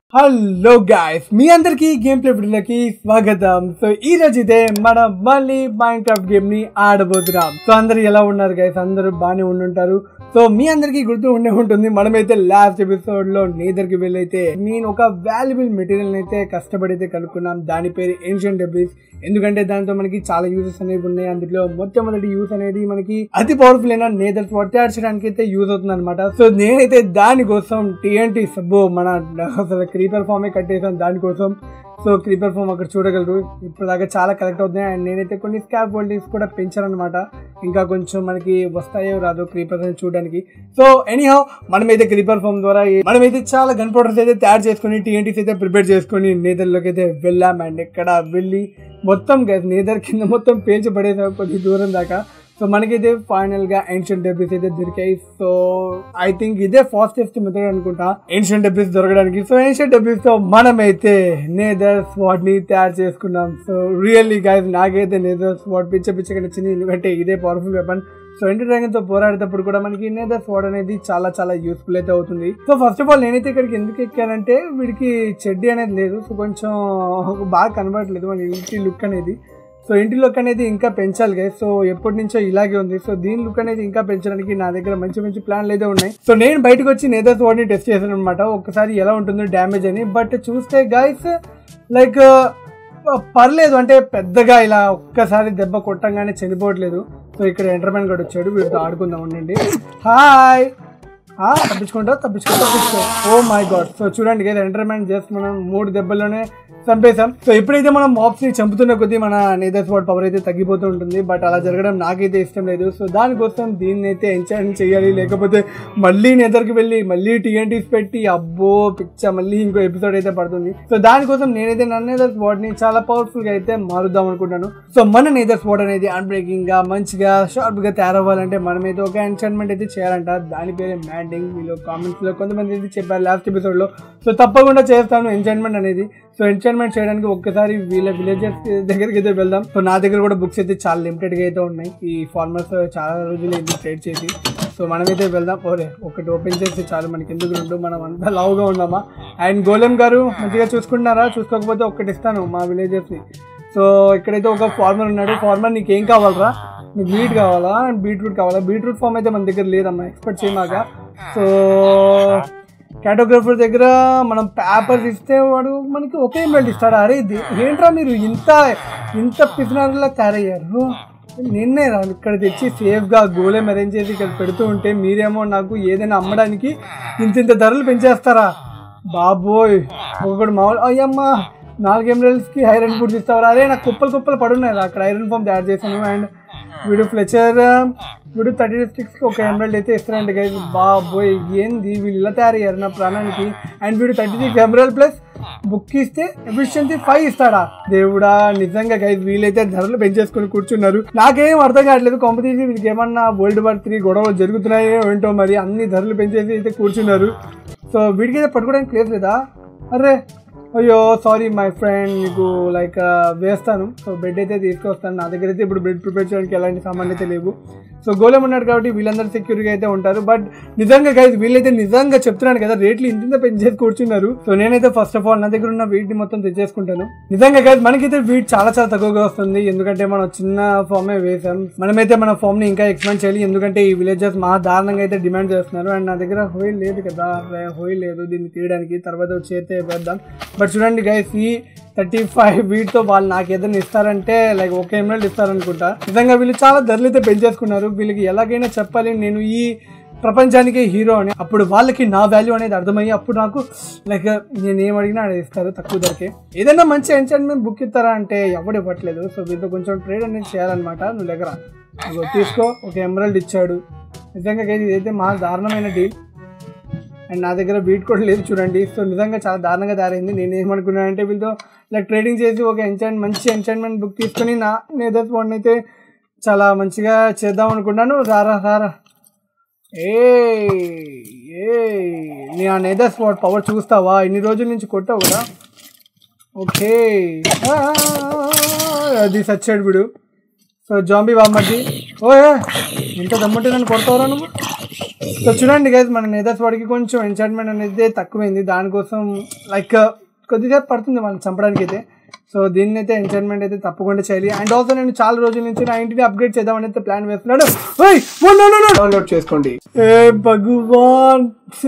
Hello guys మీ అందరికి game play వీడియోలకి స్వాగతం so ఈ రోజు ఇదే మనం మళ్ళీ మైండ్ క్రాఫ్ట్ గేమ్ ని ఆడబోతున్నాం సో అందరు ఎలా ఉన్నారు గైస్ అందరూ బాగానే ఉండుంటారు సో మీ అందరికి గుర్తు ఉండే ఉంటుంది మనమైతే లాస్ట్ ఎపిసోడ్ లో నేదర్ కి వెళ్ళైతే నేను ఒక వాల్యుబుల్ మెటీరియల్ అయితే కష్టపడి అయితే కనుక్కున్నాం దాని పేరు ఏన్షియన్ డెబ్రిస్ ఎందుకంటే దాంతో మనకి చాలా యూజెస్ అనేవి ఉన్నాయి అందులో మొట్టమొదటి యూజ్ అనేది మనకి అతి పవర్ఫుల్ అయిన నేదర్ స్వాట్ తయారు చేయడానికి అయితే యూజ్ అవుతుంది అనమాట సో నేనైతే దానికోసం టీఎన్టీ సబ్బు మన అసలు క్రీపర్ ఫామే కట్టేసాను దానికోసం సో క్రీపర్ ఫామ్ అక్కడ చూడగలరు ఇప్పటిదాకా చాలా కలెక్ట్ అవుతున్నాయి అండ్ నేనైతే కొన్ని స్కాప్ హోల్డింగ్స్ కూడా పెంచాను అనమాట ఇంకా కొంచెం మనకి వస్తాయో రాదో క్రీపర్స్ అని చూడడానికి సో ఎనీహౌ మనమైతే క్రీపర్ ఫామ్ ద్వారా ఈ- మనమైతే చాలా గన్ పౌడర్స్ అయితే తయారు చేసుకొని టీఎన్టీస్ అయితే ప్రిపేర్ చేసుకొని నేదర్లోకి అయితే వెళ్ళాం అండ్ ఇక్కడ వెళ్ళి మొత్తం నేదర్ కింద మొత్తం పేల్చి పడేసాం కొద్ది దూరం దాకా సో మనకైతే ఫైనల్ గా ఏన్షియన్ డెబ్రిస్ అయితే దొరికాయి సో ఐ థింక్ ఇదే ఫాస్టెస్ట్ మెథడ్ అనుకుంటా ఏన్షియన్ డెబ్రిస్ దొరకడానికి సో ఏన్షియన్ డెబ్రిస్ తో మనమైతే నేదర్ స్వాట్ ని తయారు చేసుకున్నాం సో రియల్లీ గైస్ నాకైతే నేదర్ స్వాట్ పిచ్చ పిచ్చగా నచ్చింది ఎందుకంటే ఇదే powerful weapon so ender dragon తో పోరాడేటప్పుడు కూడా మనకి నేదర్ స్వాడ్ అనేది చాలా చాలా యూస్ఫుల్ అయితే అవుతుంది సో ఫస్ట్ ఆఫ్ ఆల్ నేనైతే ఇక్కడికి ఎందుకు ఎక్కానంటే వీడికి చెడ్డీ అనేది లేదు సో కొంచెం బాగా కనబడట్లేదు మన ఇంటి లుక్ అనేది సో ఇంటి లుక్ అనేది ఇంకా పెంచాలి గైస్ సో ఎప్పటి నుంచో ఇలాగే ఉంది సో దీని లుక్ అనేది ఇంకా పెంచడానికి నా దగ్గర మంచి మంచి ప్లాన్లు అయితే ఉన్నాయి సో నేను బయటకు వచ్చి నేదర్ వాడిని టెస్ట్ చేశాను అనమాట ఒక్కసారి ఎలా ఉంటుందో డ్యామేజ్ అని బట్ చూస్తే గైస్ లైక్ పర్లేదు అంటే పెద్దగా ఇలా ఒక్కసారి దెబ్బ కొట్టంగానే చనిపోవట్లేదు సో ఇక్కడ ఎంటర్మెన్ కూడా వచ్చాడు వీడితో ఆడుకుందాం ఉండండి హాయ్ ఆ, తప్పించుకుంటా తప్పించుకుంటా తప్పించుకో ఓ మై గాడ్ సో చూడండి కదా ఎంటర్మెన్ జస్ట్ మనం మూడు దెబ్బల్లోనే చంపేశాం సో ఎప్పుడైతే మనం మాప్స్ ని చంపుతున్న కొద్దీ మన నేదర్ స్వాట్ పవర్ అయితే తగ్గిపోతూ ఉంటుంది బట్ అలా జరగడం నాకైతే ఇష్టం లేదు సో దానికోసం దీన్ని అయితే ఎంచాన్ చేయాలి లేకపోతే మళ్ళీ నేదర్కి వెళ్ళి మళ్ళీ టీఎన్టీస్ పెట్టి అబ్బో పిచ్చ మళ్ళీ ఇంకో ఎపిసోడ్ అయితే పడుతుంది సో దానికోసం నేనైతే నా నేదర్ స్వాట్ ని చాలా పవర్ఫుల్ గా అయితే మారుద్దాం అనుకుంటాను సో మన నేదర్ స్వాట్ అనేది అన్బ్రేకింగ్ గా మంచిగా షార్ప్ గా తయారవ్వాలంటే మనమైతే ఒక ఎంచాన్మెంట్ అయితే చేయాలంట దాని పేరే మ్యాండింగ్ వీళ్ళు కామెంట్స్ లో కొంతమంది అయితే చెప్పారు లాస్ట్ ఎపిసోడ్ లో సో తప్పకుండా చేస్తాను ఎంచాన్మెంట్ అనేది సో ఎంచాన్మెంట్ చేయడానికి ఒక్కసారి వీళ్ళ విలేజెస్ దగ్గరికి అయితే వెళ్దాం సో నా దగ్గర కూడా బుక్స్ అయితే చాలా లిమిటెడ్ గా అయితే ఉన్నాయి ఈ ఫార్మర్స్ చాలా రోజులు ఇది ట్రేడ్ చేసి సో మనమైతే వెళ్దాం ఓరే ఒకటి ఓపెన్ చేస్తే చాలు మనకి ఎందుకు రెండు మనం అంతా లావుగా ఉన్నామా అండ్ గోలెం గారు మంచిగా చూసుకుంటున్నారా చూసుకోకపోతే ఒక్కటి ఇస్తాను మా విలేజెస్ ని సో ఇక్కడైతే ఒక ఫార్మర్ ఉన్నాడు ఫార్మర్ నీకు ఏం కావాలరా నీకు వీట్ కావాలా అండ్ బీట్రూట్ కావాలా బీట్రూట్ ఫామ్ అయితే మన దగ్గర లేదమ్మా ఎక్స్పెక్ట్ చేయమాక సో క్యాటోగ్రఫర్ దగ్గర మనం పేపర్స్ ఇస్తే వాడు మనకి ఒకే మెల్ట్ ఇస్తాడు అరే ఇది ఏంట్రా మీరు ఇంత ఇంత పిసినారులా తయారయ్యారు నిన్నే రా ఇక్కడ తెచ్చి సేఫ్గా గోలెం అరేంజ్ చేసి ఇక్కడ పెడుతూ ఉంటే మీరేమో నాకు ఏదైనా అమ్మడానికి ఇంత ఇంత ధరలు పెంచేస్తారా బాబోయ్ ఒకటి మామూలు అయ్యమ్మా నాలుగు ఎమరల్స్కి ఐరన్ ఫుడ్స్ ఇస్తావరా అరే నాకు కుప్పలు కుప్పలు పడున్నాయి రా అక్కడ ఐరన్ ఫామ్ తయారు చేశాను అండ్ వీడు ఫ్లెచర్ వీడు థర్టీ సిక్స్కి ఒక ఎమరల్డ్ అయితే ఇస్తారండి గైజ్ బాబోయ్ ఏంది వీళ్ళు ఇలా తయారయ్యారు నా ప్రాణానికి అండ్ వీడు thirty six emerald plus book ఇస్తే ఎఫిషియన్సీ ఫైవ్ ఇస్తాడా దేవుడా నిజంగా గైజ్ వీళ్ళైతే ధరలు పెంచేసుకొని కూర్చున్నారు నాకేం అర్థం కావట్లేదు కాంపిటీషన్ వీళ్ళకి ఏమన్నా వరల్డ్ వార్ త్రీ గొడవలు జరుగుతున్నాయో ఏంటో మరి అన్ని ధరలు పెంచేసి అయితే కూర్చున్నారు సో వీడికి అయితే పట్టుకోవడానికి ప్లేస్ లేదా అరే అయ్యో సారీ మై ఫ్రెండ్ నీకు లైక్ వేస్తాను సో బెడ్ అయితే తీసుకొస్తాను నా దగ్గర అయితే ఇప్పుడు బెడ్ ప్రిపేర్ చేయడానికి ఎలాంటి సామాన్లు అయితే లేవు సో గోళం ఉన్నాడు కాబట్టి వీళ్ళందరూ సెక్యూర్గా అయితే ఉంటారు బట్ నిజంగా గైజ్ వీళ్ళైతే నిజంగా చెప్తున్నాను కదా రేట్లు ఇంత పెంచేసి కూర్చున్నారు సో నేనైతే ఫస్ట్ ఆఫ్ ఆల్ నా దగ్గర ఉన్న వీటిని మొత్తం తెచ్చేసుకుంటాను నిజంగా గైజ్ మనకైతే వీట్ చాలా చాలా తక్కువగా వస్తుంది ఎందుకంటే మనం చిన్న ఫామే వేసాం మనమైతే మన ఫామ్ ని ఇంకా ఎక్స్పాండ్ చేయాలి ఎందుకంటే ఈ విలేజెస్ మా దారుణంగా అయితే డిమాండ్ చేస్తున్నారు అండ్ నా దగ్గర హోయిల్ లేదు కదా హోయిల్ లేదు దీన్ని తీయడానికి తర్వాత వచ్చి అయితే వేద్దాం బట్ చూడండి గైస్ ఈ థర్టీ ఫైవ్ వీటితో వాళ్ళు నాకు ఏదైనా ఇస్తారంటే లైక్ ఒక ఎమ్మెల్యే ఇస్తారనుకుంటా నిజంగా వీళ్ళు చాలా ధరలు అయితే పెంచేసుకున్నారు వీళ్ళకి ఎలాగైనా చెప్పాలి నేను ఈ ప్రపంచానికే హీరో అని అప్పుడు వాళ్ళకి నా వాల్యూ అనేది అర్థమయ్యి అప్పుడు నాకు లైక్ నేను ఏం అడిగినా అది ఇస్తారు తక్కువ ధరకే ఏదైనా మంచి ఎంచైన్మెంట్ బుక్ ఇస్తారా అంటే ఎవడు ఇవ్వట్లేదు సో వీళ్ళతో కొంచెం ట్రేడ్ అనేది చేయాలన్నమాట నువ్వు దగ్గర ఇదిగో తీసుకో ఒక ఎమరల్డ్ ఇచ్చాడు నిజంగా గైస్ ఇదైతే మా దారుణమైన డీల్ అండ్ నా దగ్గర బీట్ కూడా లేదు చూడండి సో నిజంగా చాలా దారుణంగా తయారైంది నేను ఏమనుకున్నానంటే వీళ్ళతో లైక్ ట్రేడింగ్ చేసి ఒక ఎంచైన్ మంచి ఎంచైన్మెంట్ బుక్ తీసుకొని నా నేదర్ ఫోన్ అయితే చాలా మంచిగా చేద్దాం అనుకున్నాను రారా రారా ఏ ఏ నీ ఆ నేదర్ స్పాట్ పవర్ చూస్తావా ఇన్ని రోజుల నుంచి కొట్టావు కదా ఓకే ఆ, అది సచ్చాడు వీడు సో జాంబీ బామ్మది ఓ ఎంత దమ్ముంటే నన్ను కొడతావురా నువ్వు సో చూడండి గైస్ మన నేదర్స్ వాడికి కొంచెం ఎంచైట్మెంట్ అనేది తక్కువైంది దానికోసం లైక్ కొద్దిగా పడుతుంది మనం చంపడానికి అయితే సో దీన్ని అయితే ఎంచైట్మెంట్ అయితే తప్పకుండా చేయాలి అండ్ ఆల్సో నేను చాలా రోజుల నుంచి నా ఇంటిని అప్గ్రేడ్ చేద్దామని అయితే ప్లాన్ వేస్తున్నాడు డౌన్లోడ్ చేసుకోండి ఏ భగవాన్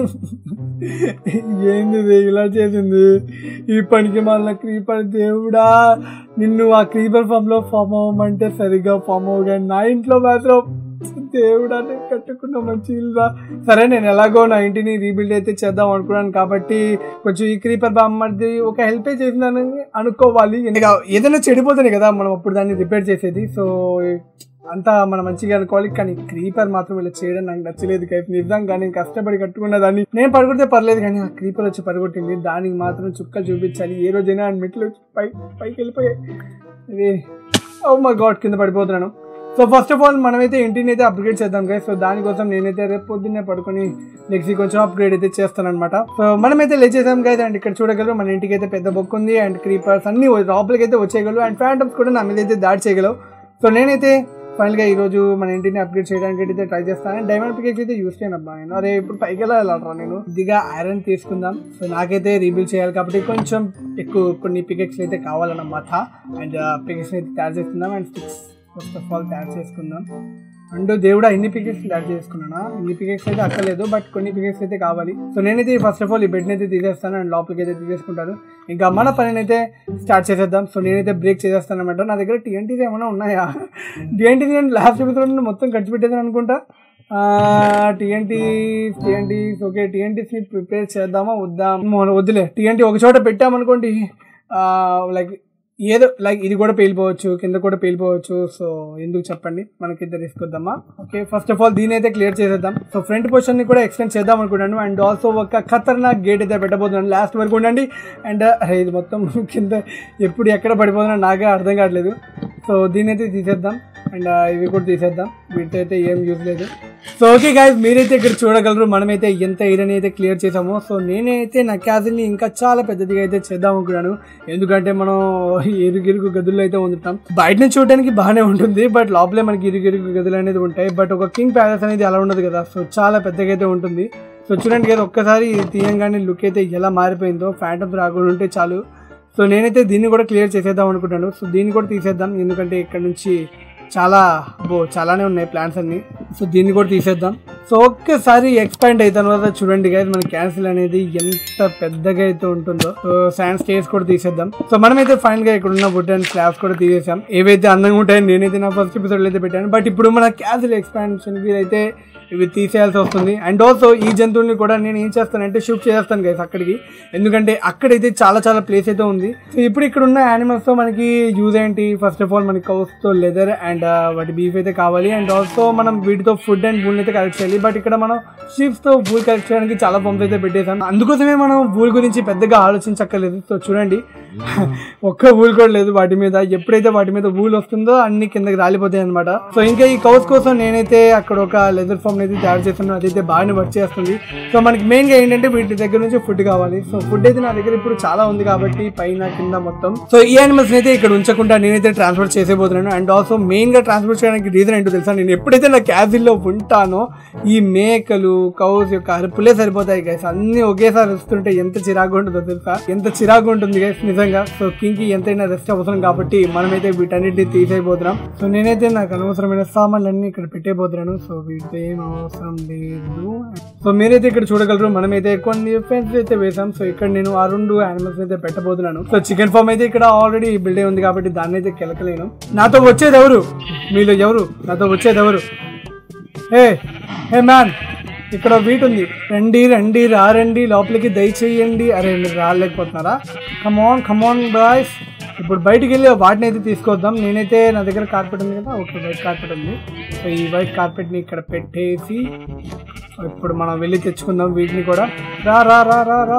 ఏంది ఇది ఇలా చేసింది ఈ పనికి మళ్ళీ క్రీపర్ దేవుడా నిన్ను ఆ క్రీపర్ ఫామ్ లో ఫామ్ అవ్వమంటే సరిగ్గా ఫామ్ అవ్వగా నా ఇంట్లో మాత్రం దేవుడా నేను కట్టుకున్న మంచి ఇల్లురా సరే నేను ఎలాగో నా ఇంటిని రీబిల్డ్ అయితే చేద్దాం అనుకున్నాను కాబట్టి కొంచెం ఈ క్రీపర్ బామ్మది ఒక హెల్ప్ చేసిందని అనుకోవాలి ఎందుకు ఏదైనా చెడిపోతుంది కదా మనం అప్పుడు దాన్ని రిపేర్ చేసేది సో అంతా మనం మంచిగా అనుకోవాలి కానీ క్రీపర్ మాత్రం ఇలా చేయడం నాకు నచ్చలేదు కైపు నిజంగా నేను కష్టపడి కట్టుకున్న దాన్ని నేను పడుకుంటే పర్లేదు కానీ ఆ క్రీపర్ వచ్చి పడగొట్టింది దానికి మాత్రం చుక్క చూపించాలి ఏ రోజైనా ఆ మెట్లు వచ్చి పై పైకి వెళ్ళిపోయాయి ఇది ఓ మా గాడ్ కింద పడిపోతున్నాను సో ఫస్ట్ ఆఫ్ ఆల్ మనమైతే ఇంటిని అయితే అప్గ్రేడ్ చేద్దాం గైస్ సో దానికోసం నేనైతే రేపు పొద్దున్నే పడుకొని నెక్స్ట్ కొంచెం అప్గ్రేడ్ అయితే చేస్తాను అనమాట సో మనమైతే లేచేసాం గైస్ అండ్ ఇక్కడ చూడగలరు మన ఇంటికి అయితే పెద్ద బొక్క ఉంది అండ్ క్రీపర్స్ అన్ని లోపలికి అయితే వచ్చేయగలవు అండ్ ఫ్యాంటమ్స్ కూడా నా మీద అయితే దాడి చేయగలవు సో నేనైతే ఫైనల్గా ఈ రోజు మన ఇంటిని అప్గ్రేడ్ చేయడానికి అయితే ట్రై చేస్తాను అండ్ డైమండ్ పికెక్స్ అయితే యూస్ చేయను అబ్బా నేను అరే ఇప్పుడు పైకి వెళ్ళాలరా నేను ఇదిగా ఐరన్ తీసుకుందాం సో నాకైతే రీబిల్ చేయాలి కాబట్టి కొంచెం ఎక్కువ కొన్ని పికెక్స్ అయితే కావాలన్నమాట అండ్ పికెక్స్ అయితే తయారు చేసుకుందాం and sticks first of all తయారు చేసుకుందాం అండ్ దేవుడా ఎన్ని పికెక్స్ తయారు చేసుకున్నానా ఇన్ని పికెక్స్ అయితే అక్కర్లేదు బట్ కొన్ని పికెక్స్ అయితే కావాలి సో నేనైతే ఫస్ట్ ఆఫ్ ఆల్ ఈ బెడ్ని అయితే తీసేస్తాను అండ్ లోపలికి అయితే తీసేసుకుంటాను ఇంకా మన పనిని అయితే స్టార్ట్ చేసేద్దాం సో నేనైతే బ్రేక్ చేసేస్తాను అనమాట నా దగ్గర టీఎన్టీస్ ఏమైనా ఉన్నాయా టీఎన్టీ నేను లాస్ట్ ఎపిసోడ్ మొత్తం ఖర్చు పెట్టేదని అనుకుంటా టీఎన్టీ టీఎన్టీస్ ఓకే టీఎన్టీస్ని ప్రిపేర్ చేద్దామా వద్దా వద్దులే టీఎన్టీ ఒక చోట పెట్టామనుకోండి లైక్ ఏదో లైక్ ఇది కూడా పేలిపోవచ్చు కింద కూడా పేలిపోవచ్చు సో ఎందుకు చెప్పండి మనకి ఇద్దరు తీసుకొద్దామా ఓకే ఫస్ట్ ఆఫ్ ఆల్ దీని అయితే క్లియర్ చేసేద్దాం సో ఫ్రంట్ పొజిషన్ ని కూడా ఎక్స్టెండ్ చేద్దాం అనుకుంటాను అండ్ ఆల్సో ఒక ఖతర్నాక్ గేట్ అయితే పెట్టబోతున్నాను లాస్ట్ వరకు ఉండండి అండ్ ఇది మొత్తం కింద ఎప్పుడు ఎక్కడ పడిపోతున్నా నాకే అర్థం కావట్లేదు సో దీని అయితే తీసేద్దాం అండ్ ఇవి కూడా తీసేద్దాం వీటితో అయితే ఏం యూజ్ లేదు సో ఓకే గాయస్ మీరైతే ఇక్కడ చూడగలరు మనమైతే ఎంత ఐరన్ అయితే క్లియర్ చేసామో సో నేనైతే నా క్యాజిల్ని ఇంకా చాలా పెద్దదిగా అయితే చేద్దాం అనుకున్నాను ఎందుకంటే మనం ఇరుగిరుగు గదుల్లో అయితే ఉంటున్నాం బయట నుంచి చూడడానికి బాగానే ఉంటుంది బట్ లోపలే మనకి ఇరుగిరుగు గదులు అనేది ఉంటాయి బట్ ఒక కింగ్ ప్యాలెస్ అనేది అలా ఉండదు కదా సో చాలా పెద్దగా అయితే ఉంటుంది సో చూడండి కదా ఒక్కసారి ఇది తీయంగానే లుక్ అయితే ఎలా మారిపోయిందో ఫ్యాంటమ్స్ రాకుండా ఉంటే చాలు సో నేనైతే దీన్ని కూడా క్లియర్ చేసేద్దాం అనుకుంటాను సో దీన్ని కూడా తీసేద్దాం ఎందుకంటే ఇక్కడ నుంచి చాలా బో చాలానే ఉన్నాయి ప్లాన్స్ అన్ని సో దీన్ని కూడా తీసేద్దాం సో ఒక్కసారి ఎక్స్పాండ్ అయిన తర్వాత చూడండి గైస్ మన క్యాన్సిల్ అనేది ఎంత పెద్దగా అయితే ఉంటుందో సో శాండ్ స్టేస్ కూడా తీసేద్దాం సో మనమైతే ఫైనల్ గా ఇక్కడ ఉన్న వుడ్ అండ్ స్లాబ్స్ కూడా తీసేసాం ఏవైతే అందంగా ఉంటాయని నేనైతే నా ఫస్ట్ ఎపిసోడ్ అయితే పెట్టాను బట్ ఇప్పుడు మన క్యాన్సిల్ ఎక్స్పాన్షన్ కి అయితే ఇవి తీసేయాల్సి వస్తుంది అండ్ ఆల్సో ఈ జంతువుల్ని కూడా నేను ఏం చేస్తానంటే షిఫ్ట్ చేస్తాను గైస్ అక్కడికి ఎందుకంటే అక్కడైతే చాలా చాలా ప్లేస్ అయితే ఉంది సో ఇప్పుడు ఇక్కడ ఉన్న యానిమల్స్ తో మనకి యూజ్ ఏంటి ఫస్ట్ ఆఫ్ ఆల్ మనకి కౌస్ తో లెదర్ అండ్ వాటి బీఫ్ అయితే కావాలి అండ్ ఆల్సో మనం వీటితో ఫుడ్ అండ్ బూల్ అయితే కలెక్ట్ చేయాలి బట్ ఇక్కడ మనం షీప్స్ తో బూల్ కలెక్ట్ చేయడానికి చాలా పంప్స్ అయితే పెట్టేసాం అందుకోసమే మనం బూల్ గురించి పెద్దగా ఆలోచించక్కర్లేదు సో చూడండి ఒక్క బూల్ కూడా లేదు వాటి మీద ఎప్పుడైతే వాటి మీద బూల్ వస్తుందో అన్ని కిందకి రాలిపోతాయి అనమాట సో ఇంకా ఈ కౌస్ కోసం నేనైతే అక్కడ ఒక లెదర్ ఫామ్ అయితే తయారు చేస్తున్నాను అదైతే బాగానే వర్క్ చేస్తుంది సో మనకి మెయిన్ గా ఏంటంటే వీటి దగ్గర నుంచి ఫుడ్ కావాలి సో ఫుడ్ అయితే నా దగ్గర ఇప్పుడు చాలా ఉంది కాబట్టి పైన కింద మొత్తం సో ఈ యానిమల్స్ అయితే ఇక్కడ ఉంచకుండా నేనైతే ట్రాన్స్ఫర్ చేసేపోతున్నాను అండ్ ఆల్సో మెయిన్ గా ట్రాన్స్ఫర్ చేయడానికి రీజన్ ఏంటో తెలుసా నేను ఎప్పుడైతే నా క్యాబిల్లో ఉంటానో ఈ మేకలు కౌస్ యొక్క అరుపులే సరిపోతాయి గైస్ అన్ని ఒకేసారి వస్తుంటే ఎంత చిరాకు ఉంటుందో తెలుసా ఎంత చిరాకు ఉంటుంది గైస్ నిజంగా సో కింగ్ కి ఎంతైనా రెస్ట్ అవసరం కాబట్టి మనమైతే వీటన్నిటిని తీసేయబోతున్నాం సో నేనైతే నాకు అనవసరమైన సామాన్లన్నీ ఇక్కడ పెట్టేపోతున్నాను సో వీటితో ఏం అవసరం లేదు సో మీరైతే ఇక్కడ చూడగలరు మనమైతే కొన్ని ఫెన్స్ అయితే వేసాం సో ఇక్కడ నేను ఆ రెండు యానిమల్స్ అయితే పెట్టబోతున్నాను సో చికెన్ ఫామ్ అయితే ఇక్కడ ఆల్రెడీ బిల్డే ఉంది కాబట్టి దాన్ని అయితే కెలకలేను నాతో వచ్చేది ఎవరు మీలో ఎవరు నాతో వచ్చేది ఎవరు హే హే మ్యాన్ ఇక్కడ వీట్ ఉంది రండి రండి రారండి లోపలికి దయచేయండి అరే మీరు రాలేకపోతున్నారా కమాన్ కమాన్ బాయ్స్ ఇప్పుడు బయటికి వెళ్ళి వాటిని అయితే తీసుకొద్దాం నేనైతే నా దగ్గర కార్పెట్ ఉంది కదా ఓకే వైట్ కార్పెట్ ఉంది సో ఈ వైట్ కార్పెట్ని ఇక్కడ పెట్టేసి ఇప్పుడు మనం వెళ్ళి తెచ్చుకుందాం వీటిని కూడా రా రా రా రా రా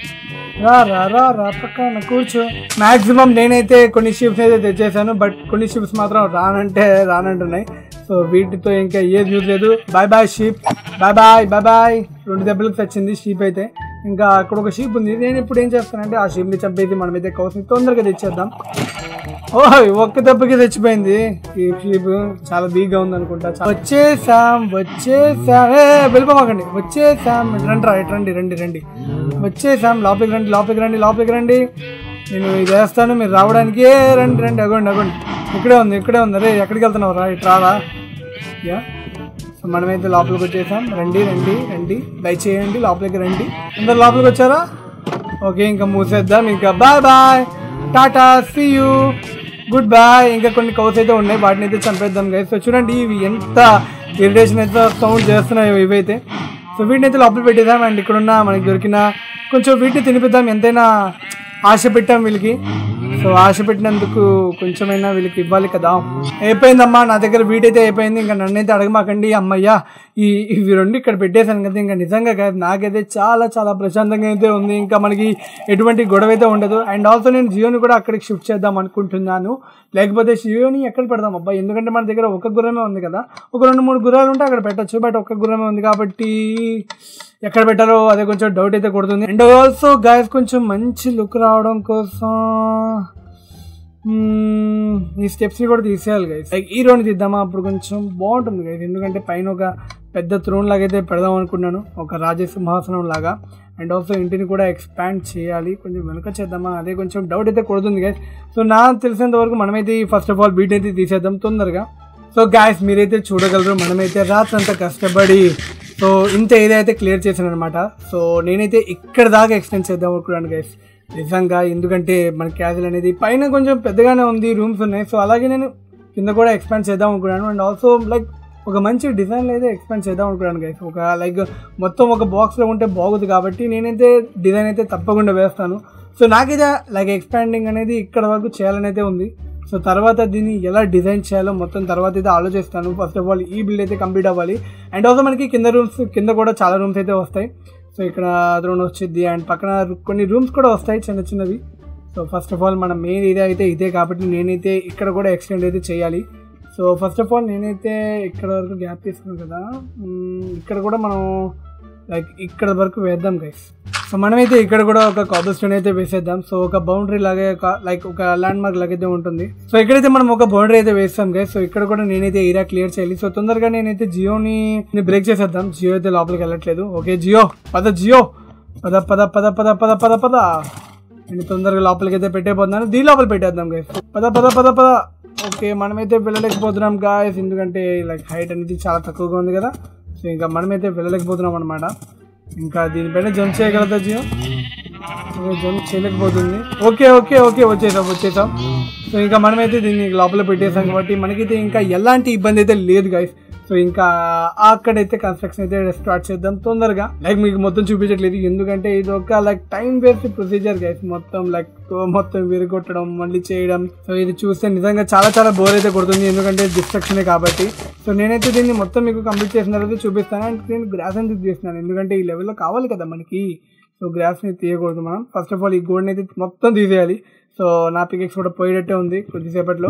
రా రా రా రా పక్కన కూర్చో మాక్సిమం నేనైతే కొన్ని షిప్స్ అయితే తెచ్చేసాను బట్ కొన్ని షిప్స్ మాత్రం రానంటే రానంటున్నాయి సో వీటితో ఇంకా ఏది యూజ్ లేదు bye bye sheep bye bye bye bye రెండు దెబ్బలకు తెచ్చింది షీప్ అయితే ఇంకా అక్కడ ఒక షీప్ ఉంది నేను ఇప్పుడు ఏం చేస్తానంటే ఆ షీప్ని చంపేసి మనమైతే కౌస్ని తొందరగా తెచ్చేద్దాం ఓయ్ ఒక్క దెబ్బకి చచ్చిపోయింది ఈ షీప్ చాలా వీక్గా ఉంది అనుకుంటా చా- వచ్చేసాం వచ్చేసాం ఏ వెళ్ళిపోమాకండి వచ్చేసాం రండి రా ఇటు రండి రండి రండి వచ్చేసాం లోపలికి రండి లోపలికి రండి లోపలికి రండి నేను ఇది వేస్తాను మీరు రావడానికి ఏ రండి రండి అగోండి అగోండి ఇక్కడే ఉంది ఇక్కడే ఉంది అరే ఎక్కడికి వెళ్తున్నావు రా ఇటు రారా యా సో మనమైతే లోపలికి వచ్చేసాం రండి రండి రండి దయచేయండి లోపలికి రండి అందరు లోపలికి వచ్చారా ఓకే ఇంకా మూసేద్దాం ఇంకా bye bye tata see you good bye ఇంకా కొన్ని కౌస్ అయితే ఉన్నాయి వాటిని అయితే చంపేద్దాం గైస్ సో చూడండి ఇవి ఎంత ఇరిటేషన్ అయితే సౌండ్ చేస్తున్నాయి ఇవైతే సో వీటిని అయితే లోపల పెట్టేద్దాం అండ్ ఇక్కడున్న మనకి దొరికిన కొంచెం వీటిని తినిపిద్దాం ఎంతైనా ఆశ పెట్టాం వీళ్ళకి సో ఆశ పెట్టినందుకు కొంచెమైనా వీళ్ళకి ఇవ్వాలి కదా అయిపోయిందమ్మా నా దగ్గర వీటైతే అయిపోయింది ఇంకా నన్నైతే అడగమాకండి అమ్మయ్యా ఈ ఇవి రెండు ఇక్కడ పెట్టేశాను కదా ఇంకా నిజంగా కాదు నాకైతే చాలా చాలా ప్రశాంతంగా అయితే ఉంది ఇంకా మనకి ఎటువంటి గొడవ అయితే ఉండదు అండ్ ఆల్సో నేను జియోని కూడా అక్కడికి షిఫ్ట్ చేద్దాం అనుకుంటున్నాను లేకపోతే జియోని ఎక్కడ పెడదాం అబ్బా ఎందుకంటే మన దగ్గర ఒక గుర్రమే ఉంది కదా ఒక రెండు మూడు గుర్రాలు ఉంటే అక్కడ పెట్టచ్చు బట్ ఒక గుర్రమే ఉంది కాబట్టి ఎక్కడ పెట్టాలో అదే కొంచెం డౌట్ అయితే కొడుతుంది అండ్ ఆల్సో గాయస్ కొంచెం మంచి లుక్ రావడం కోసం మ్మ్, ఈ స్టెప్స్ ని కూడా తీసేయాలి గైస్ లైక్ ఈ రోడ్ తీద్దామా అప్పుడు కొంచెం బాగుంటుంది గైస్ ఎందుకంటే పైన ఒక పెద్ద త్రోన్ లాగా అయితే పెడదాం అనుకున్నాను ఒక రాజసింహాసనం లాగా అండ్ ఆల్సో ఇంటిని కూడా ఎక్స్పాండ్ చేయాలి కొంచెం వెనుక చేద్దామా అదే కొంచెం డౌట్ అయితే కొడుతుంది గైస్ సో నాకు తెలిసినంత వరకు మనమైతే ఫస్ట్ ఆఫ్ ఆల్ బీట్ అయితే తీసేద్దాం తొందరగా సో గాయస్ మీరైతే చూడగలరు మనమైతే రాత్రంతా కష్టపడి సో ఇంత ఏరియా అయితే క్లియర్ చేశాను అనమాట సో నేనైతే ఇక్కడ దాకా ఎక్స్టెండ్ చేద్దాం అనుకున్నాను గైస్ నిజంగా ఎందుకంటే మన క్యాజువల్ అనేది పైన కొంచెం పెద్దగానే ఉంది రూమ్స్ ఉన్నాయి సో అలాగే నేను కింద కూడా ఎక్స్పాండ్ చేద్దాం అనుకున్నాను అండ్ ఆల్సో లైక్ ఒక మంచి డిజైన్లో అయితే ఎక్స్పాండ్ చేద్దాం అనుకున్నాను గైస్ ఒక లైక్ మొత్తం ఒక బాక్స్లో ఉంటే బాగుంది కాబట్టి నేనైతే డిజైన్ అయితే తప్పకుండా వేస్తాను సో నాకైతే లైక్ ఎక్స్పాండింగ్ అనేది ఇక్కడ వరకు చేయాలని అయితే ఉంది సో తర్వాత దీన్ని ఎలా డిజైన్ చేయాలో మొత్తం తర్వాత అయితే ఆలోచిస్తాను ఫస్ట్ ఆఫ్ ఆల్ ఈ బిల్డ్ అయితే కంప్లీట్ అవ్వాలి అండ్ ఆల్సో మనకి కింద రూమ్స్ కింద కూడా చాలా రూమ్స్ అయితే వస్తాయి సో ఇక్కడ రూమ్ వచ్చింది అండ్ పక్కన కొన్ని రూమ్స్ కూడా వస్తాయి చిన్న చిన్నవి సో ఫస్ట్ ఆఫ్ ఆల్ మన మెయిన్ ఏరియా అయితే ఇదే కాబట్టి నేనైతే ఇక్కడ కూడా ఎక్స్టెండ్ అయితే చేయాలి సో ఫస్ట్ ఆఫ్ ఆల్ నేనైతే ఇక్కడ వరకు గ్యాప్ తీసుకున్నాను కదా మ్మ్, ఇక్కడ కూడా మనం లైక్ ఇక్కడ వరకు వేద్దాం గైస్ సో మనమైతే ఇక్కడ కూడా ఒక కాబుల్ స్టోన్ అయితే వేసేద్దాం సో ఒక బౌండరీ లాగే ఒక లైక్ ఒక ల్యాండ్ మార్క్ లాగైతే ఉంటుంది సో ఇక్కడైతే మనం ఒక బౌండరీ అయితే వేస్తాం గైస్ సో ఇక్కడ కూడా నేనైతే ఏరియా క్లియర్ చేయాలి సో తొందరగా నేనైతే జియోని బ్రేక్ చేసేద్దాం జియో అయితే లోపలికి వెళ్ళట్లేదు ఓకే జియో పద జియో పద పద పద పద పద పద పద నేను తొందరగా లోపలికి అయితే పెట్టేపోతున్నాను దీని లోపల పెట్టేద్దాం గైస్ పద పద పద పద ఓకే మనమైతే వెళ్ళలేకపోతున్నాం గాయస్ ఎందుకంటే లైక్ హైట్ అనేది చాలా తక్కువగా ఉంది కదా సో ఇంకా మనమైతే వెళ్ళలేకపోతున్నాం అనమాట ఇంకా దీనిపైన జంప్ చేయగలదా జియో జంప్ చేయలేకపోతుంది ఓకే ఓకే ఓకే వచ్చేసాం వచ్చేసాం సో ఇంకా మనమైతే దీన్ని లోపల పెట్టేసాం కాబట్టి మనకైతే ఇంకా ఎలాంటి ఇబ్బంది అయితే లేదు గైస్ సో ఇంకా అక్కడైతే కన్స్ట్రక్షన్ అయితే స్టార్ట్ చేద్దాం తొందరగా లైక్ మీకు మొత్తం చూపించట్లేదు ఎందుకంటే ఇది ఒక like time waste procedure guys మొత్తం లైక్ మొత్తం విరగొట్టడం మళ్ళీ చేయడం సో ఇది చూస్తే నిజంగా చాలా చాలా బోర్ అయితే కొడుతుంది ఎందుకంటే డిస్ట్రక్షనే కాబట్టి సో నేనైతే దీన్ని మొత్తం మీకు కంప్లీట్ చేసిన తర్వాత చూపిస్తాను అండ్ నేను గ్రాస్ ఎందుకు చేస్తున్నాను ఎందుకంటే ఈ లెవెల్లో కావాలి కదా మనకి సో గ్రాస్ని తీయకూడదు మనం ఫస్ట్ ఆఫ్ ఆల్ ఈ గోల్డ్ని అయితే మొత్తం తీసేయాలి సో నా పికెక్స్ కూడా పోయేటట్టే ఉంది కొద్దిసేపట్లో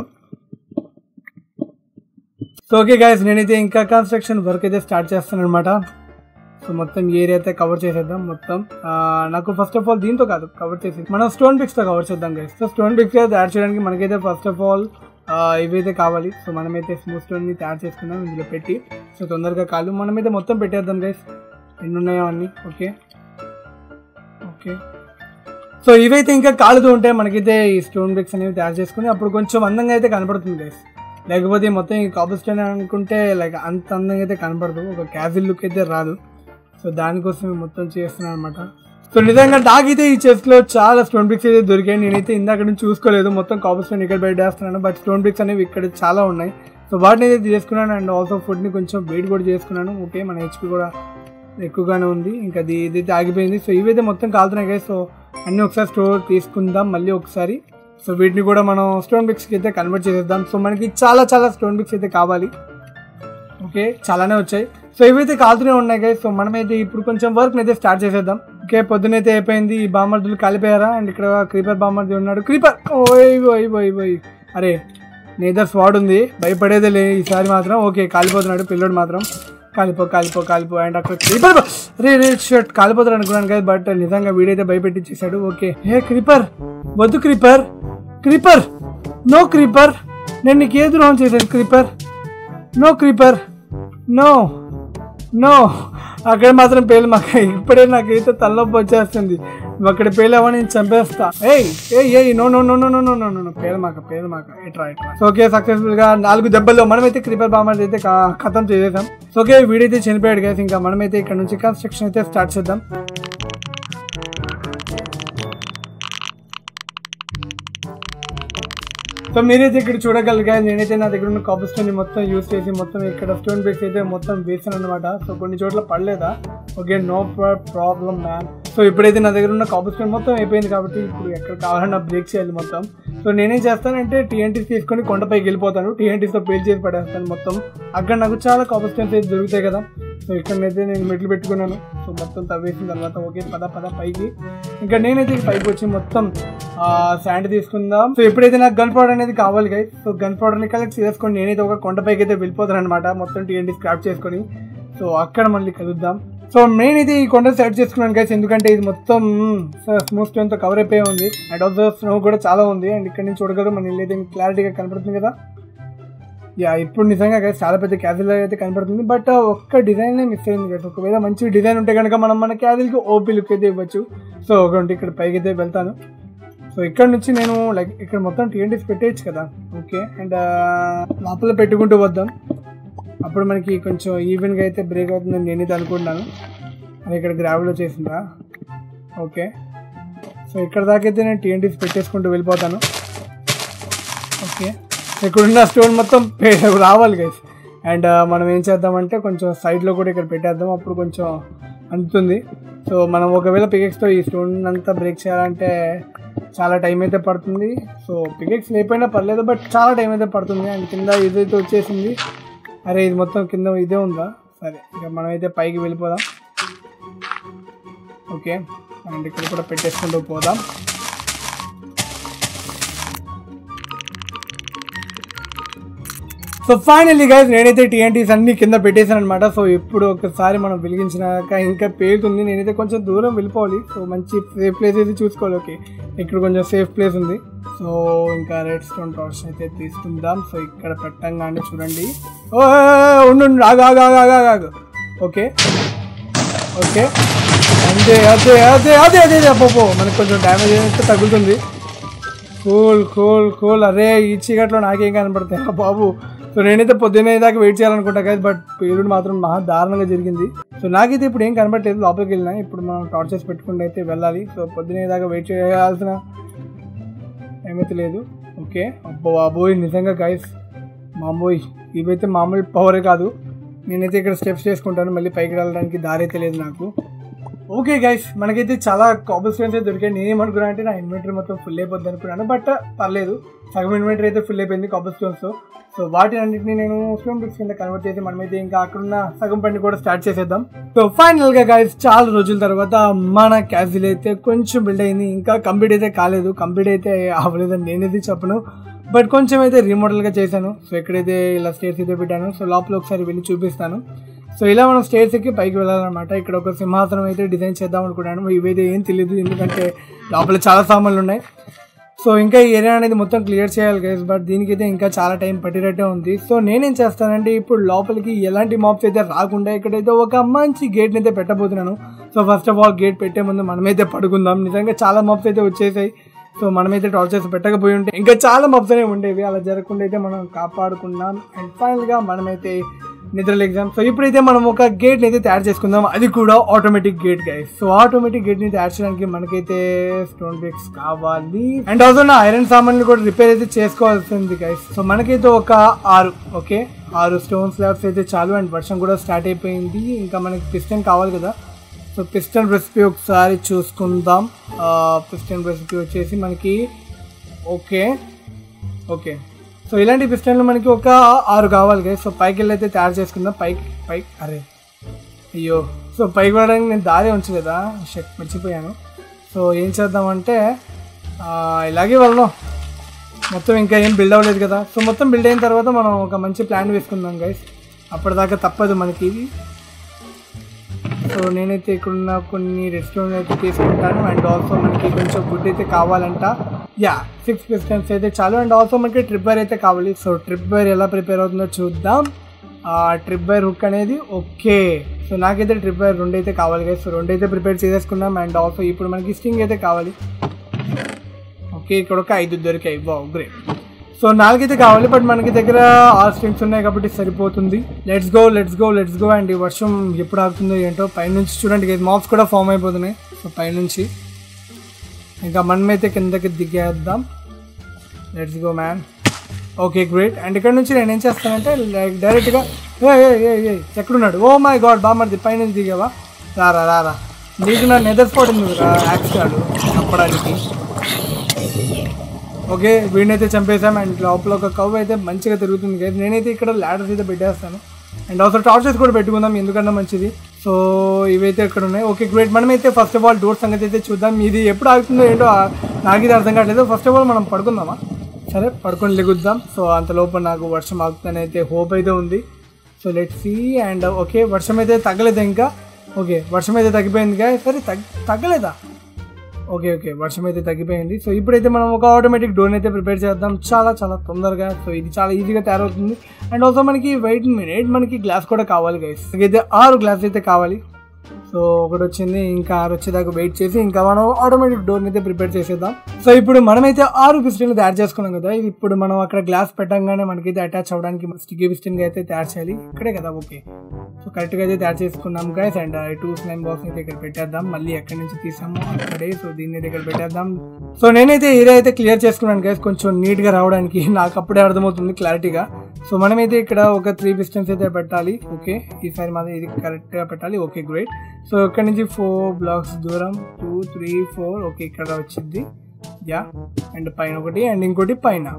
సో ఓకే గాయస్ నేనైతే ఇంకా కన్స్ట్రక్షన్ వర్క్ అయితే స్టార్ట్ చేస్తాను అనమాట సో మొత్తం ఏరియా అయితే కవర్ చేసేద్దాం మొత్తం ఆ, నాకు ఫస్ట్ ఆఫ్ ఆల్ దీంతో కాదు కవర్ చేసి మనం స్టోన్ పిక్స్తో కవర్ చేద్దాం గైస్ సో స్టోన్ పిక్స్ అయితే యాడ్ చేయడానికి మనకైతే ఫస్ట్ ఆఫ్ ఆల్ ఇవైతే కావాలి సో మనమైతే స్మూత్ స్టోన్ని తయారు చేసుకుందాం ఇందులో పెట్టి సో తొందరగా కాదు మనమైతే మొత్తం పెట్టేద్దాం గైస్ ఎన్ని ఉన్నాయో అన్నీ ఓకే ఓకే సో ఇవైతే ఇంకా కాలుతూ ఉంటే మనకైతే ఈ స్టోన్ బ్రిక్స్ అనేవి తయారు చేసుకుని అప్పుడు కొంచెం అందంగా అయితే కనపడుతుంది గైస్ లేకపోతే మొత్తం ఈ కాబుల్ స్టోన్ అనుకుంటే లైక్ అంత అందంగా అయితే కనపడదు ఒక క్యాజువల్ లుక్ అయితే రాదు సో దానికోసం మొత్తం చేస్తున్నాను అనమాట సో నిజంగా నాకైతే ఈ చెస్ట్ లో చాలా స్టోన్ బ్రిక్స్ అయితే దొరికాయి నేనైతే ఇందాక నుంచి చూసుకోలేదు మొత్తం కాబుల్ స్టోన్ ఇక్కడ బయట వేస్తున్నాను బట్ స్టోన్ బ్రిక్స్ అనేవి ఇక్కడ చాలా ఉన్నాయి సో వాటిని అయితే చేసుకున్నాను అండ్ ఆల్సో ఫుడ్ని కొంచెం వెయిట్ కూడా చేసుకున్నాను ఓకే మన హెచ్పి కూడా ఎక్కువగానే ఉంది ఇంకా అది ఇదైతే ఆగిపోయింది సో ఇవైతే మొత్తం కాలుతున్నాయి కదా సో అన్నీ ఒకసారి స్టోర్ తీసుకుందాం మళ్ళీ ఒకసారి సో వీటిని కూడా మనం స్టోన్ బిక్స్కి అయితే కన్వర్ట్ చేసేద్దాం సో మనకి చాలా చాలా స్టోన్ బిక్స్ అయితే కావాలి ఓకే చాలానే వచ్చాయి సో ఇవైతే కాలుతూనే ఉన్నాయి కదా సో మనమైతే ఇప్పుడు కొంచెం వర్క్ అయితే స్టార్ట్ చేసేద్దాం ఓకే పొద్దునైతే అయిపోయింది ఈ బామర్దులు కలిపారా అండ్ ఇక్కడ క్రీపర్ బామర్ది ఉన్నాడు క్రీపర్ ఓయ్ ఓయ్ ఓయ్ ఓయ్ అరే నేదర్ స్వాడ్ ఉంది భయపడేదే లే ఈసారి మాత్రం ఓకే కాలిపోతున్నాడు పిల్లోడు మాత్రం కాలిపో కాలిపో కాలిపో అండ్ అక్కడ క్రీపర్ రే రే షర్ట్ కాలిపోతాడు అనుకున్నాను కదా బట్ నిజంగా వీడైతే భయపెట్టించేశాడు ఓకే ఏ క్రీపర్ వద్దు క్రీపర్ క్రీపర్ నో క్రీపర్ నేను నీకు ఏ ద్రోహం చేశాను creeper no creeper no no అక్కడ మాత్రం పేలు మాకు ఇప్పుడే నాకైతే తలనొప్పి వచ్చేస్తుంది నువ్వు అక్కడ పేలేవా నేను చంపేస్తా ఏయ్ ఏయ్ ఏయ్ no no no no no no no no పేలు మాక పేలు మాక ఇట్రా ఇట్రా సో ఓకే సక్సెస్ఫుల్ గా నాలుగు దెబ్బల్లో మనమైతే క్రీపర్ బామర్ అయితే కా- ఖతం చేసేసాం సో ఓకే వీడైతే చనిపోయాడు గైస్ ఇంకా మనమైతే ఇక్కడ నుంచి కన్స్ట్రక్షన్ అయితే స్టార్ట్ చేద్దాం సో మీరైతే ఇక్కడ చూడగలిగా నేనైతే నా దగ్గర ఉన్న కాపర్ స్టోన్ మొత్తం యూస్ చేసి మొత్తం ఇక్కడ స్టోన్ బేస్ అయితే మొత్తం వేసాను అనమాట సో కొన్ని చోట్ల పడలేదా okay no problem ma'am so ఇప్పుడైతే నా దగ్గర ఉన్న కాపర్ స్టోన్ మొత్తం అయిపోయింది కాబట్టి ఇప్పుడు ఎక్కడ కావాలన్నా బ్రేక్ చేయాలి మొత్తం సో నేనేం చేస్తానంటే టీఎన్టీస్ తీసుకొని కొండపైకి వెళ్ళిపోతాను టీఎన్టీస్తో పేల్ చేసి పడేస్తాను మొత్తం అక్కడ నాకు చాలా కాపర్ స్టోన్స్ అయితే దొరుకుతాయి కదా సో ఇక్కడనైతే నేను మెట్లు పెట్టుకున్నాను సో మొత్తం తవ్వేసిన తర్వాత ఓకే పద పద పైకి ఇంకా నేనైతే ఈ పైకి వచ్చి మొత్తం శాండ్ తీసుకుందాం సో ఎప్పుడైతే నాకు గన్ పౌడర్ అనేది కావాలి గైస్ సో గన్ పౌడర్ ని కలెక్ట్ చేసుకొని నేనైతే ఒక కొండపైకి అయితే వెళ్ళిపోతాను అనమాట మొత్తం టీఎన్టీ స్క్రాప్ చేసుకొని సో అక్కడ మళ్ళీ కలుద్దాం సో నేనైతే ఈ కొండ సెట్ చేసుకున్నాను గైస్ ఎందుకంటే ఇది మొత్తం స్మూత్ స్టోన్ తో కవర్ అయిపోయి ఉంది అండ్ ఆల్సో స్నో కూడా చాలా ఉంది అండ్ ఇక్కడ నుంచి చూడగలరు మన ఇల్లు అయితే క్లారిటీగా కనపడుతుంది కదా యా ఇప్పుడు నిజంగా guys చాలా పెద్ద క్యాజిల్ అయితే కనపడుతుంది బట్ ఒక్క డిజైన్ మిస్ అయింది కదా ఒకవేళ మంచి డిజైన్ ఉంటే కనుక మనం మన క్యాజిల్కి ఓపీ లుక్ అయితే ఇవ్వచ్చు సో ఒకటి ఇక్కడ పైకి అయితే వెళ్తాను సో ఇక్కడ నుంచి నేను లైక్ ఇక్కడ మొత్తం టీఎన్టీస్ పెట్టేయచ్చు కదా ఓకే అండ్ లోపల పెట్టుకుంటూ వద్దాం అప్పుడు మనకి కొంచెం ఈవెన్గా అయితే బ్రేక్ అవుతుందని నేనైతే అనుకుంటున్నాను అది ఇక్కడ గ్రావెల్ వచ్చేసిందా ఓకే సో ఇక్కడ దాకా అయితే నేను టీఎన్టీస్ పెట్టేసుకుంటూ వెళ్ళిపోతాను ఓకే ఇక్కడున్న స్టోన్ మొత్తం పే- రావాలి గైస్ అండ్ మనం ఏం చేద్దామంటే కొంచెం సైడ్లో కూడా ఇక్కడ పెట్టేద్దాం అప్పుడు కొంచెం అందుతుంది సో మనం ఒకవేళ పికెక్స్తో ఈ స్టోన్ అంతా బ్రేక్ చేయాలంటే చాలా టైం అయితే పడుతుంది సో పికెక్స్ లేకపోయినా పర్లేదు బట్ చాలా టైం అయితే పడుతుంది అండ్ కింద ఇదైతే వచ్చేసింది అరే ఇది మొత్తం కింద ఇదే ఉందా సరే ఇక మనమైతే పైకి వెళ్ళిపోదాం ఓకే అండ్ ఇక్కడ కూడా పెట్టేసుకుంటూ పోదాం సో ఫైనల్లీ గైస్ నేనైతే టీఎన్టీస్ అన్ని కింద పెట్టేశాను అనమాట సో ఇప్పుడు ఒకసారి మనం వెలిగించినాక ఇంకా పేరుతుంది నేనైతే కొంచెం దూరం వెళ్ళిపోవాలి సో మంచి సేఫ్ ప్లేస్ అయితే చూసుకోవాలి ఓకే ఇక్కడ కొంచెం సేఫ్ ప్లేస్ ఉంది సో ఇంకా రెడ్ స్టోన్ టార్చ్ అయితే తీసుకుందాం సో ఇక్కడ పెట్టంగానే చూడండి ఓ ఉండు ఉండు, ఆగు ఆగు ఆగు ఆగు ఆగు, ఆగు ఓకే ఓకే అంతే అదే అదే అదే అదే అదే పో మనకు కొంచెం డ్యామేజ్ అయితే తగ్గుతుంది కూల్ కూల్ కూల్ అరే ఈ చీకట్లో నాకేం కనపడతాయి ఆ బాబు సో నేనైతే పొద్దున్నే దాకా వెయిట్ చేయాలనుకుంటా కదా బట్ పీరియడ్ మాత్రం మహా దారుణంగా జరిగింది సో నాకైతే ఇప్పుడు ఏం కనపడలేదు లోపలికి వెళ్ళినా ఇప్పుడు మనం టార్చర్స్ పెట్టుకుంటూ అయితే వెళ్ళాలి సో పొద్దున్నే దాకా వెయిట్ చేయాల్సిన ఏమైతే లేదు ఓకే అబ్బో బాబోయ్ నిజంగా గైస్ మామూయ్ ఇవైతే మామూలు పవరే కాదు నేనైతే ఇక్కడ స్టెప్స్ చేసుకుంటాను మళ్ళీ పైకి వెళ్ళడానికి దారి అయితే లేదు నాకు ఓకే గైస్ మనకైతే చాలా కాబుల్ స్టోన్స్ అయితే దొరికాయి నేనేమనుకున్నా అంటే నా ఇన్వెంటరీ మొత్తం ఫుల్ అయిపోద్ది అనుకున్నాను బట్ పర్లేదు సగం ఇన్వెంటరీ అయితే ఫుల్ అయిపోయింది కాబుల్ స్టోన్స్ సో వాటి అన్నింటినీ నేను స్టోన్ బ్రిక్స్ కింద కన్వర్ట్ చేసి మనమైతే ఇంకా అక్కడున్న సగం పని కూడా స్టార్ట్ చేసేద్దాం సో ఫైనల్ గా గైస్ చాలా రోజుల తర్వాత మన క్యాజిల్ అయితే కొంచెం బిల్డ్ అయింది ఇంకా కంప్లీట్ అయితే కాలేదు కంప్లీట్ అయితే అవ్వలేదని నేనైతే చెప్పను బట్ కొంచెం అయితే రీమోడల్ గా చేశాను సో ఎక్కడైతే ఇలా స్టేర్స్ అయితే పెట్టాను సో లోపల ఒకసారి వెళ్ళి చూపిస్తాను సో ఇలా మనం స్టేర్స్ ఎక్కి పైకి వెళ్ళాలన్నమాట ఇక్కడ ఒక సింహాసనం అయితే డిజైన్ చేద్దాం అనుకున్నాను ఇవైతే ఏం తెలియదు ఎందుకంటే లోపల చాలా సామాన్లు ఉన్నాయి సో ఇంకా ఈ ఏరియా అనేది మొత్తం క్లియర్ చేయాలి గైస్ బట్ దీనికైతే ఇంకా చాలా టైం పట్టినట్టే ఉంది సో నేనేం చేస్తానంటే ఇప్పుడు లోపలికి ఎలాంటి మాప్స్ అయితే రాకుండా ఇక్కడైతే ఒక మంచి గేట్ని అయితే పెట్టబోతున్నాను so first of all gate పెట్టే ముందు మనమైతే పడుకుందాం నిజంగా చాలా మాప్స్ అయితే వచ్చేసాయి సో మనమైతే టార్చర్స్ పెట్టకపోయి ఉంటే ఇంకా చాలా మబ్స్ అనేవి ఉండేవి అలా జరగకుండా అయితే మనం కాపాడుకున్నాం అండ్ ఫైనల్గా మనమైతే నిద్రలు ఎగ్జామ్ సో ఇప్పుడైతే మనం ఒక గేట్ అయితే తయారు చేసుకుందాం అది కూడా automatic gate guys so automatic gate ని తయారు చేయడానికి మనకైతే స్టోన్ బ్రిక్స్ కావాలి అండ్ ఆల్సో నా ఐరన్ సామాన్లు కూడా రిపేర్ అయితే చేసుకోవాల్సింది గైస్ సో మనకైతే ఒక ఆరు ఓకే ఆరు స్టోన్ స్లాబ్స్ అయితే చాలు అండ్ వర్షం కూడా స్టార్ట్ అయిపోయింది ఇంకా మనకి పిస్టన్ కావాలి కదా సో పిస్టన్ రెసిపీ ఒకసారి చూసుకుందాం పిస్టన్ రెసిపీ వచ్చేసి మనకి ఓకే ఓకే సో ఇలాంటి పిస్టన్లు మనకి ఒక ఆరు కావాలి కదా సో పైకి వెళ్ళి అయితే తయారు చేసుకుందాం పైకి పైకి అరే అయ్యో సో పైకి వెళ్ళడానికి నేను దారి ఉంచలేదా షట్ మర్చిపోయాను సో ఏం చేద్దామంటే ఆ, ఇలాగే వెళ్దాం మొత్తం ఇంకా ఏం బిల్డ్ అవ్వలేదు కదా సో మొత్తం బిల్డ్ అయిన తర్వాత మనం ఒక మంచి ప్లాన్ వేసుకుందాం గైస్ అప్పటిదాకా తప్పదు మనకి ఇది సో నేనైతే ఇక్కడున్న కొన్ని రెస్టారెంట్ అయితే తీసుకుంటాను అండ్ ఆల్సో మనకి కొంచెం ఫుడ్ అయితే కావాలంట యా సిక్స్ పిస్టన్స్ అయితే చాలు అండ్ ఆల్సో మనకి ట్రిప్ వైర్ అయితే కావాలి సో ట్రిప్ వైర్ ఎలా ప్రిపేర్ అవుతుందో చూద్దాం ఆ ట్రిప్ వైర్ హుక్ అనేది ఓకే సో నాకైతే ట్రిప్ వైర్ రెండు అయితే కావాలి కదా సో రెండు అయితే ప్రిపేర్ చేసేసుకున్నాం అండ్ ఆల్సో ఇప్పుడు మనకి స్టింగ్ అయితే కావాలి ఓకే ఇక్కడ ఒక ఐదు దొరికాయి వా గ్రేట్ సో నాలుగైతే కావాలి బట్ మనకి దగ్గర ఆల్ స్ట్రింగ్స్ ఉన్నాయి కాబట్టి సరిపోతుంది let's go let's go let's go and ఈ వర్షం ఎప్పుడు ఆగుతుందో ఏంటో పైనుంచి చూడండి మాప్స్ కూడా ఫామ్ అయిపోతున్నాయి సో పైనుంచి ఇంకా మనమైతే కిందకి దిగేద్దాం let's go man okay great and ఇక్కడ నుంచి నేను ఏం చేస్తానంటే లైక్ డైరెక్ట్గా ఏ ఏ ఏ ఎక్కడున్నాడు ఓ మై గాడ్ బామ్మది పైనుంచి దిగావా రారా రారా నీకు నా నెదర్ స్పాట్ ఉంది రా యాక్సిడాడు చంపడానికి ఓకే వీడినైతే చంపేసాం అండ్ లోపల ఒక కవ్ అయితే మంచిగా తిరుగుతుంది కదా నేనైతే ఇక్కడ ల్యాడర్స్ అయితే పెట్టేస్తాను అండ్ ఆల్సో టార్చెస్ కూడా పెట్టుకుందాం ఎందుకన్నా మంచిది సో ఇవైతే ఇక్కడ ఉన్నాయి ఓకే గ్రేట్ మనమైతే ఫస్ట్ ఆఫ్ ఆల్ డోర్ సంగతి అయితే చూద్దాం ఇది ఎప్పుడు ఆగుతుందో ఏంటో ఆ- నాకు ఇది అర్థం కావట్లేదు ఫస్ట్ ఆఫ్ ఆల్ మనం పడుకుందామా సరే పడుకొని లెగుద్దాం సో అంతలోపు నాకు వర్షం ఆగుతుందని అయితే హోప్ అయితే ఉంది so let see and okay వర్షం అయితే తగ్గలేదు ఇంకా ఓకే వర్షం అయితే తగ్గిపోయింది గా సరే తగ్ తగ్గలేదా ఓకే ఓకే వర్షం అయితే తగ్గిపోయింది సో ఇప్పుడైతే మనం ఒక ఆటోమేటిక్ డోర్ అయితే ప్రిపేర్ చేద్దాం చాలా చాలా తొందరగా సో ఇది చాలా ఈజీగా తయారవుతుంది అండ్ ఆల్సో మనకి వెయిట్ మినిట్ మనకి గ్లాస్ కూడా కావాలి గైస్ అయితే ఆరు గ్లాస్ అయితే కావాలి సో ఒకటి వచ్చింది ఇంకా ఆరు వచ్చేదాకా వెయిట్ చేసి ఇంకా మనం ఆటోమేటిక్ డోర్ అయితే ప్రిపేర్ చేసేద్దాం సో ఇప్పుడు మనమైతే ఆరు పిస్టన్లు తయారు చేసుకున్నాం కదా ఇది ఇప్పుడు మనం అక్కడ గ్లాస్ పెట్టంగానే మనకైతే అటాచ్ అవ్వడానికి స్టిక్కీ పిస్టన్ అయితే తయారు చేయాలి ఇక్కడే కదా ఓకే సో కరెక్ట్గా అయితే తయారు చేసుకున్నాం guys and two slime box అయితే ఇక్కడ పెట్టేద్దాం మళ్ళీ ఎక్కడి నుంచి తీసాము అక్కడే సో దీన్ని అయితే ఇక్కడ పెట్టేద్దాం సో నేనైతే ఏరియా అయితే క్లియర్ చేసుకున్నాను గైస్ కొంచెం నీట్ గా రావడానికి నాకు అప్పుడే అర్థమవుతుంది క్లారిటీగా సో మనమైతే ఇక్కడ ఒక త్రీ పిస్టన్స్ అయితే పెట్టాలి ఓకే ఈసారి మాత్రం ఇది కరెక్ట్ గా పెట్టాలి ఓకే గ్రేట్ సో ఇక్కడ నుంచి ఫోర్ బ్లాక్స్ దూరం టూ త్రీ ఫోర్ ఓకే ఇక్కడ వచ్చింది యా అండ్ పైన ఒకటి అండ్ ఇంకోటి పైన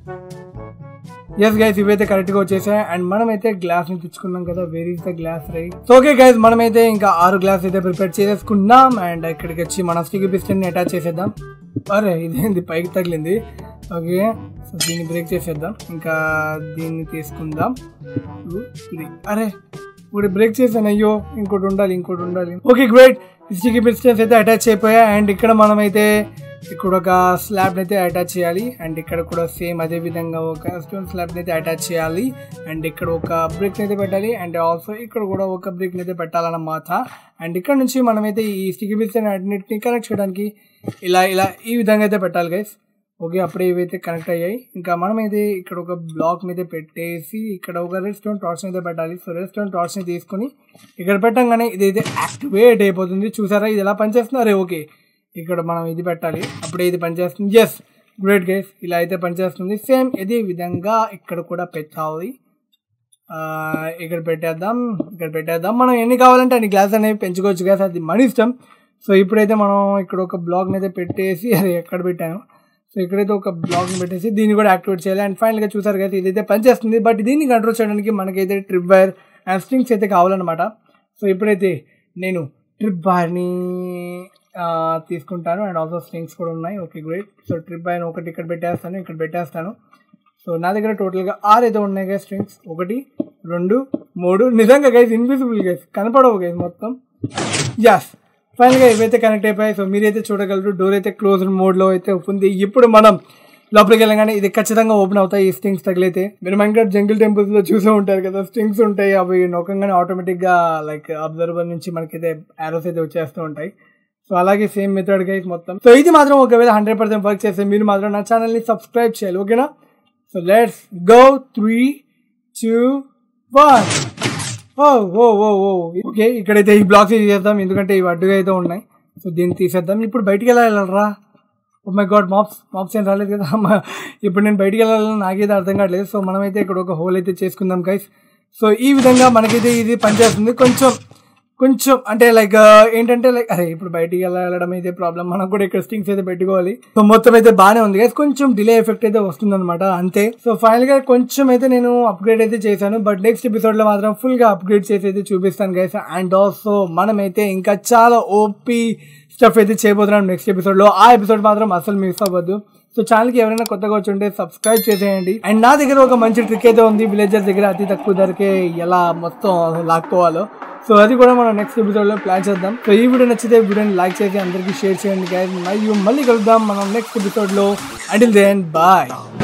ఎస్ గైస్ ఇవైతే కరెక్ట్ గా వచ్చేసాయి అండ్ మనమైతే గ్లాస్ ని తెచ్చుకున్నాం కదా where is the glass right so okay guys మనమైతే ఇంకా ఆరు గ్లాస్ అయితే ప్రిపేర్ చేసేసుకున్నాం అండ్ ఇక్కడికి వచ్చి మన స్టిక్ పిస్టన్ ని అటాచ్ చేసేద్దాం అరే ఇదేంది పైకి తగిలింది ఓకే సో దీన్ని బ్రేక్ చేసేద్దాం ఇంకా దీన్ని తీసుకుందాం టూ త్రీ అరే ఇప్పుడు బ్రేక్ చేశాను అయ్యో ఇంకోటి ఉండాలి ఇంకోటి ఉండాలి ఓకే గ్రేట్ స్టిక్ పిస్టన్స్ అయితే అటాచ్ అయిపోయాయి అండ్ ఇక్కడ మనమైతే ఇక్కడ ఒక స్లాబ్ అయితే అటాచ్ చేయాలి అండ్ ఇక్కడ కూడా సేమ్ అదే విధంగా ఒక స్టోన్ స్లాబ్ అయితే అటాచ్ చేయాలి అండ్ ఇక్కడ ఒక బ్రిక్ అయితే పెట్టాలి అండ్ ఆల్సో ఇక్కడ కూడా ఒక బ్రిక్ అయితే పెట్టాలన్నమాట అండ్ ఇక్కడ నుంచి మనమైతే ఈ స్టిక్ బిల్స్ అన్నిటిని కనెక్ట్ చేయడానికి ఇలా ఇలా ఈ విధంగా అయితే పెట్టాలి గైస్ ఓకే అప్పుడే ఇవైతే కనెక్ట్ అయ్యాయి ఇంకా మనమైతే ఇక్కడ ఒక బ్లాక్ మీద పెట్టేసి ఇక్కడ ఒక రెడ్ స్టోన్ టార్చ్ అయితే పెట్టాలి సో రెడ్ స్టోన్ టార్చ్ ని తీసుకొని ఇక్కడ పెట్టంగానే ఇదైతే యాక్టివేట్ అయిపోతుంది చూసారా ఇది ఎలా పనిచేస్తుందో అరే ఓకే ఇక్కడ మనం ఇది పెట్టాలి అప్పుడే ఇది పనిచేస్తుంది ఎస్ గ్రేట్ గైస్ ఇలా అయితే పనిచేస్తుంది సేమ్ ఇదే విధంగా ఇక్కడ కూడా పెట్టాలి ఆ, ఇక్కడ పెట్టేద్దాం ఇక్కడ పెట్టేద్దాం మనం ఎన్ని కావాలంటే అన్ని గ్లాస్ అనేవి పెంచుకోవచ్చు గ్యాస్ అది మన ఇష్టం సో ఇప్పుడైతే మనం ఇక్కడ ఒక బ్లాక్ అయితే పెట్టేసి అది ఎక్కడ పెట్టాను సో ఇక్కడైతే ఒక బ్లాక్ పెట్టేసి దీన్ని కూడా యాక్టివేట్ చేయాలి అండ్ ఫైనల్గా చూసారు కదా ఇదైతే పనిచేస్తుంది బట్ దీన్ని కంట్రోల్ చేయడానికి మనకైతే ట్రిప్ వైర్ అండ్ స్ట్రింగ్స్ అయితే కావాలన్నమాట సో ఇప్పుడైతే నేను ట్రిప్ వైర్ని తీసుకుంటాను అండ్ ఆల్సో స్ట్రింగ్స్ కూడా ఉన్నాయి okay great so trip wire ఒకటి ఇక్కడ పెట్టేస్తాను ఇక్కడ పెట్టేస్తాను సో నా దగ్గర టోటల్గా ఆరు అయితే ఉన్నాయి గైస్ స్ట్రింగ్స్ ఒకటి రెండు మూడు నిజంగా గైస్ ఇన్విజిబుల్ గైస్ కనపడవు గైస్ మొత్తం యస్ ఫైనల్గా ఇవైతే కనెక్ట్ అయిపోయాయి సో మీరైతే చూడగలరు డోర్ అయితే క్లోజ్డ్ మోడ్లో అయితే ఉంది ఇప్పుడు మనం లోపలికి వెళ్ళగానే ఇది ఖచ్చితంగా ఓపెన్ అవుతాయి ఈ స్ట్రింగ్స్ తగిలితే మీరు మైంక్రాఫ్ట్ జంగిల్ టెంపుల్స్ లో చూసే ఉంటారు కదా స్ట్రింగ్స్ ఉంటాయి అవి నొక్కంగానే ఆటోమేటిక్ గా లైక్ అబ్జర్వర్ నుంచి మనకైతే ఆరోస్ అయితే వచ్చేస్తూ ఉంటాయి సో అలాగే సేమ్ మెథడ్ గైస్ మొత్తం సో ఇది మాత్రం ఒకవేళ హండ్రెడ్ పర్సెంట్ వర్క్ చేస్తే మీరు మాత్రం నా ఛానల్ ని సబ్స్క్రైబ్ చేయాలి ఓకేనా so let's go three two one ఓ ఓ ఓ ఓ ఓకే ఇక్కడైతే ఈ బ్లాక్స్ చేద్దాం ఎందుకంటే ఇవి అడ్డుగా అయితే ఉన్నాయి సో దీన్ని తీసేద్దాం ఇప్పుడు బయటికి వెళ్ళాలరా oh my god maps maps ఏం రాలేదు కదా అమ్మ. ఇప్పుడు నేను బయటికి వెళ్ళాలని నాకైతే అర్థం కావట్లేదు సో మనమైతే ఇక్కడ ఒక హోల్ అయితే చేసుకుందాం గైస్ సో ఈ విధంగా మనకైతే ఇది పనిచేస్తుంది కొంచెం కొంచెం అంటే లైక్ ఏంటంటే లైక్ అరే ఇప్పుడు బయటికి వెళ్ళడం అయితే ప్రాబ్లం మనం కూడా ఇక్కడ స్టింగ్స్ అయితే పెట్టుకోవాలి సో మొత్తం అయితే బాగానే ఉంది గైస్ కొంచెం డిలే ఎఫెక్ట్ అయితే వస్తుంది అనమాట అంతే సో ఫైనల్ గా కొంచెం అయితే నేను అప్గ్రేడ్ అయితే చేశాను బట్ నెక్స్ట్ ఎపిసోడ్ లో మాత్రం ఫుల్ గా అప్గ్రేడ్ చేసి అయితే చూపిస్తాను గైస్ అండ్ ఆల్సో మనమైతే ఇంకా చాలా ఓపీ స్టఫ్ అయితే చేయబోతున్నాం నెక్స్ట్ ఎపిసోడ్ లో ఆ ఎపిసోడ్ మాత్రం అసలు మిస్ అవ్వద్దు సో ఛానల్ కి ఎవరైనా కొత్తగా వచ్చి ఉంటే సబ్స్క్రైబ్ చేసేయండి అండ్ నా దగ్గర ఒక మంచి ట్రిక్ అయితే ఉంది విలేజర్ దగ్గర అతి తక్కువ ధరకే ఎలా మొత్తం లాక్కోవాలో సో అది కూడా మనం నెక్స్ట్ ఎపిసోడ్ లో ప్లాన్ చేద్దాం సో ఈ వీడియో నచ్చితే వీడియోని లైక్ చేసి అందరికీ షేర్ చేయండి గైస్ మరియు మళ్ళీ కలుద్దాం మనం నెక్స్ట్ ఎపిసోడ్ లో అంటిల్ దెన్ బాయ్